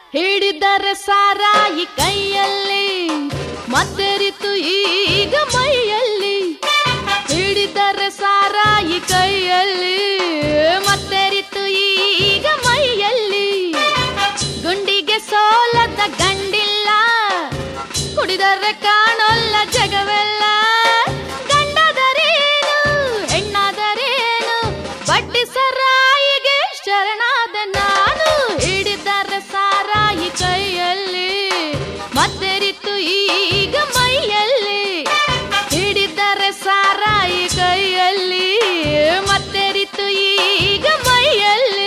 ಹಿಡಿದರೆ ಸಾರಾಯಿ ಕೈಯಲ್ಲಿ ಮತ್ತೆರಿತು ಈಗ ಮೈಯಲ್ಲಿ ಹಿಡಿದರೆ ಸಾರಾಯಿ ಕೈಯಲ್ಲಿ ಮತ್ತೆರಿತು ಈಗ ಮೈಯಲ್ಲಿ ಗುಂಡಿಗೆ ಸೋಲದ ಗಂಡಿಲ್ಲ ಕುಡಿದರೆ ಕಾಣೋಲ್ಲ ಜಗವೆಲ್ಲ ಗಂಡದರೇನು ಹೆಣ್ಣಾದರೇನು ಬಡ್ಡಿ ಸರಾಯಿಗೆ ಶರಣಾದ ನಾನು ಹಿಡಿದರೆ ಸಾರಾಯಿ ಕೈಯಲ್ಲಿ ಮತ್ತೆರಿತು ಈಗ ಮೈಯಲ್ಲಿ ಹಿಡಿದರೆ ಸಾರಾಯಿ ಕೈಯಲ್ಲಿ ಮತ್ತೆರಿತು ಈಗ ಮೈಯಲ್ಲಿ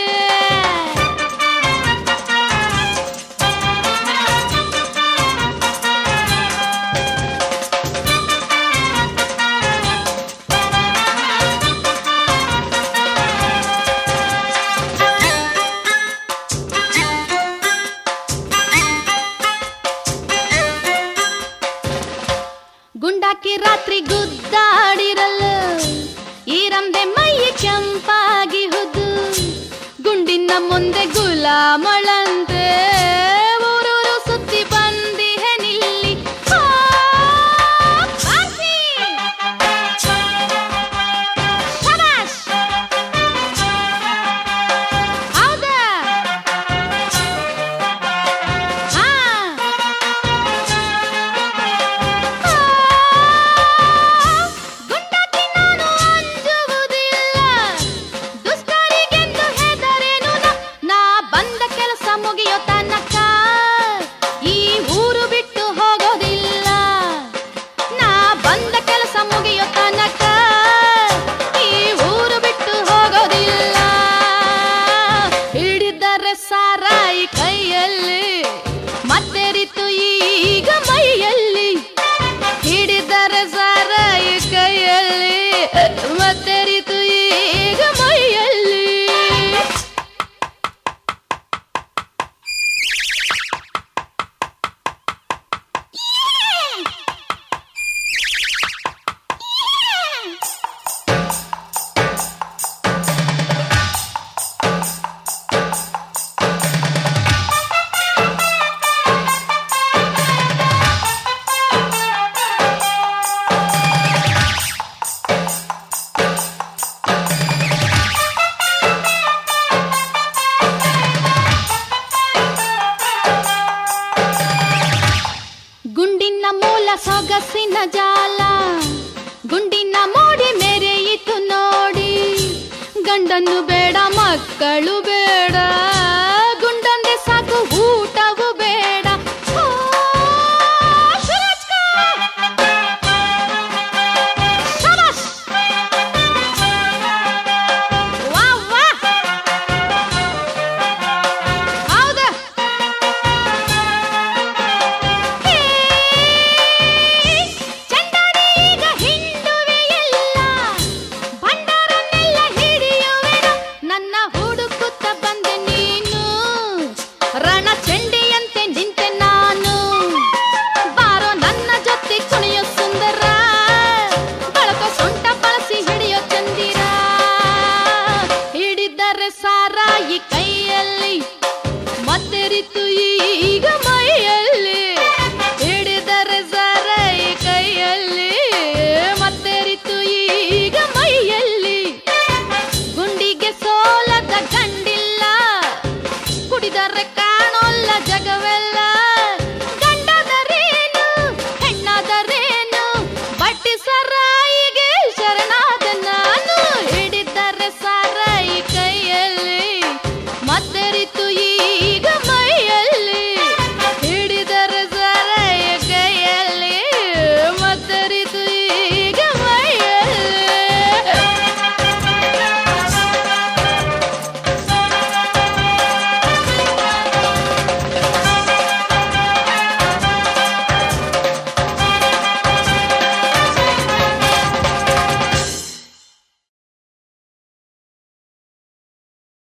ಗುಂಡಾಕಿ ರಾತ್ರಿ ಗುದ್ದಾಡಿರಲ್ಲ ಈ ರಂಬೆ ಮೈ ಕೆಂಪಾಗಿ ಹುದು ಗುಂಡಿನ ಮುಂದೆ ಗುಲಾಮಳಂತೆ ಊರೂರು ಸುತ್ತಿ ಬಂದಿಹೆ ನಿಲ್ಲಿ ಆ, ಬಾಸಿ! ಶಬಾಷ್! ಹೌದಾ? ಹಾ ಗುಂಡಾಕಿ ನಾನು ಅಂಜುವುದಿಲ್ಲ ದುಷ್ಟರಿಗೆಂದು ಹೆದರೇನು ನ- ನಾ ಬಂದ ಕೆಲಸ ಮುಗಿಯೋ ತನಕ ಈ ಊರು ಬಿಟ್ಟು ಹೋಗೋದಿಲ್ಲ ನಾ ಬಂದ ಕೆಲಸ ಮುಗಿಯೋ ತನಕ ಈ ಊರು ಬಿಟ್ಟು ಹೋಗೋದಿಲ್ಲ ಹಿಡಿದರೆ ಸಾರಾಯಿ ಕೈಯಲ್ಲಿ ಮತ್ತೆರಿತು ಈಗ ಮೈಯಲ್ಲಿ ಹಿಡಿದರೆ ಸಾರಾಯಿ ಕೈಯಲ್ಲಿ ಮತ್ತೆರಿತು ಈಗ ಮೈಯಲ್ಲಿ ಗುಂಡಿನ ಮೂಲ ಸೊಗಸಿನ ಜಾಲ ಗುಂಡಿನ ಮೋಡಿ ಮೆರೆಯಿತು ನೋಡಿ ಗಂಡನ್ನು ಬೇಡ ಮಕ್ಕಳು ಬೇಡ